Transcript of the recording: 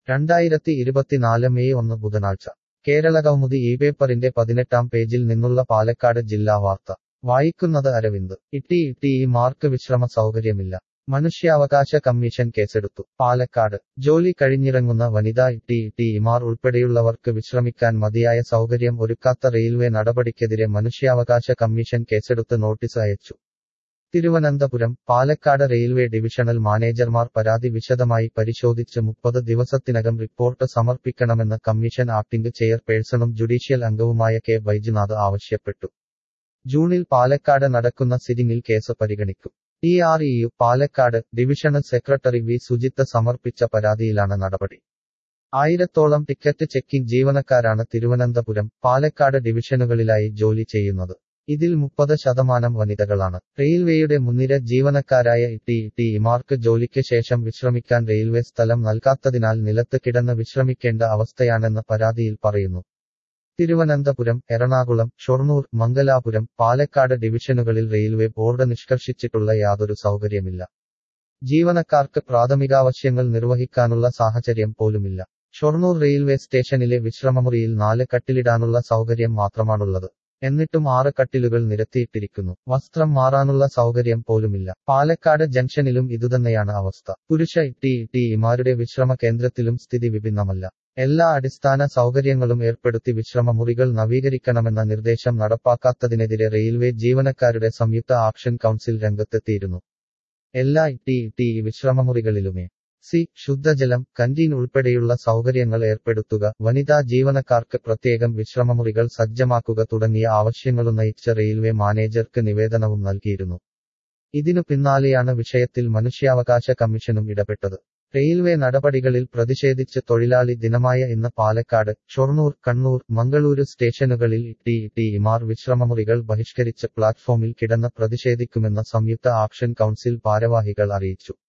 രണ്ടായിരത്തി ഇരുപത്തിനാല് മെയ് ഒന്ന് ബുധനാഴ്ച കേരളകൗമുദി ഈ പേപ്പറിന്റെ പതിനെട്ടാം പേജിൽ നിന്നുള്ള പാലക്കാട് ജില്ലാ വാർത്ത വായിക്കുന്നത് അരവിന്ദ് ഇട്ടി ഇട്ടി ഈ മാർക്ക് വിശ്രമ സൗകര്യമില്ല മനുഷ്യാവകാശ കമ്മീഷൻ കേസെടുത്തു പാലക്കാട് ജോലി കഴിഞ്ഞിറങ്ങുന്ന വനിതാ ഇട്ടി ഇട്ടി ഇമാർ ഉൾപ്പെടെയുള്ളവർക്ക് വിശ്രമിക്കാൻ മതിയായ സൗകര്യം ഒരുക്കാത്ത റെയിൽവേ നടപടിക്കെതിരെ മനുഷ്യാവകാശ കമ്മീഷൻ കേസെടുത്ത് നോട്ടീസ് അയച്ചു തിരുവനന്തപുരം പാലക്കാട് റെയിൽവേ ഡിവിഷണൽ മാനേജർമാർ പരാതി വിശദമായി പരിശോധിച്ച് മുപ്പത് ദിവസത്തിനകം റിപ്പോർട്ട് സമർപ്പിക്കണമെന്ന് കമ്മീഷൻ ആക്ടിംഗ് ചെയർപേഴ്സണും ജുഡീഷ്യൽ അംഗവുമായ കെ ബൈജുനാഥ് ആവശ്യപ്പെട്ടു ജൂണിൽ പാലക്കാട് നടക്കുന്ന സിറ്റിംഗിൽ കേസ് പരിഗണിക്കും T R E U Palakkad divisional secretary V Sujith സമർപ്പിച്ച പരാതിയിലാണ് നടപടി ആയിരത്തോളം ടിക്കറ്റ് ചെക്കിംഗ് ജീവനക്കാരാണ് തിരുവനന്തപുരം പാലക്കാട് ഡിവിഷനുകളിലായി ജോലി ചെയ്യുന്നത് ഇതിൽ മുപ്പത് ശതമാനം വനിതകളാണ് റെയിൽവേയുടെ മുൻനിര ജീവനക്കാരായ ഇട്ടി ഇട്ടി ഇമാർക്ക് ജോലിക്ക് ശേഷം വിശ്രമിക്കാൻ റെയിൽവേ സ്ഥലം നൽകാത്തതിനാൽ നിലത്ത് കിടന്ന് വിശ്രമിക്കേണ്ട അവസ്ഥയാണെന്ന് പരാതിയിൽ പറയുന്നു തിരുവനന്തപുരം എറണാകുളം ഷൊർണൂർ മംഗലാപുരം പാലക്കാട് ഡിവിഷനുകളിൽ റെയിൽവേ ബോർഡ് നിഷ്കർഷിച്ചിട്ടുള്ള യാതൊരു സൗകര്യമില്ല ജീവനക്കാർക്ക് പ്രാഥമികാവശ്യങ്ങൾ നിർവഹിക്കാനുള്ള സാഹചര്യം പോലുമില്ല ഷൊർണൂർ റെയിൽവേ സ്റ്റേഷനിലെ വിശ്രമമുറിയിൽ നാല് കട്ടിലിടാനുള്ള സൗകര്യം മാത്രമാണുള്ളത് എന്നിട്ടും ആറ് കട്ടിലുകൾ നിരത്തിയിട്ടിരിക്കുന്നു വസ്ത്രം മാറാനുള്ള സൗകര്യം പോലുമില്ല പാലക്കാട് ജംഗ്ഷനിലും ഇതുതന്നെയാണ് അവസ്ഥ പുരുഷ ഇട്ടി ഇട്ടി ഇമാരുടെ വിശ്രമ കേന്ദ്രത്തിലും സ്ഥിതി വിഭിന്നമല്ല എല്ലാ അടിസ്ഥാന സൗകര്യങ്ങളും ഏർപ്പെടുത്തി വിശ്രമമുറികൾ നവീകരിക്കണമെന്ന നിർദ്ദേശം നടപ്പാക്കാത്തതിനെതിരെ റെയിൽവേ ജീവനക്കാരുടെ സംയുക്ത ആക്ഷൻ കൗൺസിൽ രംഗത്തെത്തിയിരുന്നു എല്ലാ ഇട്ടി ഇട്ടി വിശ്രമമുറികളിലുമേ സി ശുദ്ധജലം കന്റീൻ ഉൾപ്പെടെയുള്ള സൗകര്യങ്ങൾ ഏർപ്പെടുത്തുക വനിതാ ജീവനക്കാർക്ക് പ്രത്യേകം വിശ്രമമുറികൾ സജ്ജമാക്കുക തുടങ്ങിയ ആവശ്യങ്ങളുന്നയിച്ച റെയിൽവേ മാനേജർക്ക് നിവേദനവും നൽകിയിരുന്നു ഇതിനു പിന്നാലെയാണ് വിഷയത്തിൽ മനുഷ്യാവകാശ കമ്മീഷനും ഇടപെട്ടത് റെയിൽവേ നടപടികളിൽ പ്രതിഷേധിച്ച് തൊഴിലാളി ദിനമായ ഇന്ന് പാലക്കാട് ഷൊർണൂർ കണ്ണൂർ മംഗളൂരു സ്റ്റേഷനുകളിൽ ടി ടി ഇമാർ വിശ്രമമുറികൾ ബഹിഷ്കരിച്ച് പ്ലാറ്റ്ഫോമിൽ കിടന്ന് പ്രതിഷേധിക്കുമെന്ന് സംയുക്ത ആക്ഷൻ കൗൺസിൽ ഭാരവാഹികൾ അറിയിച്ചു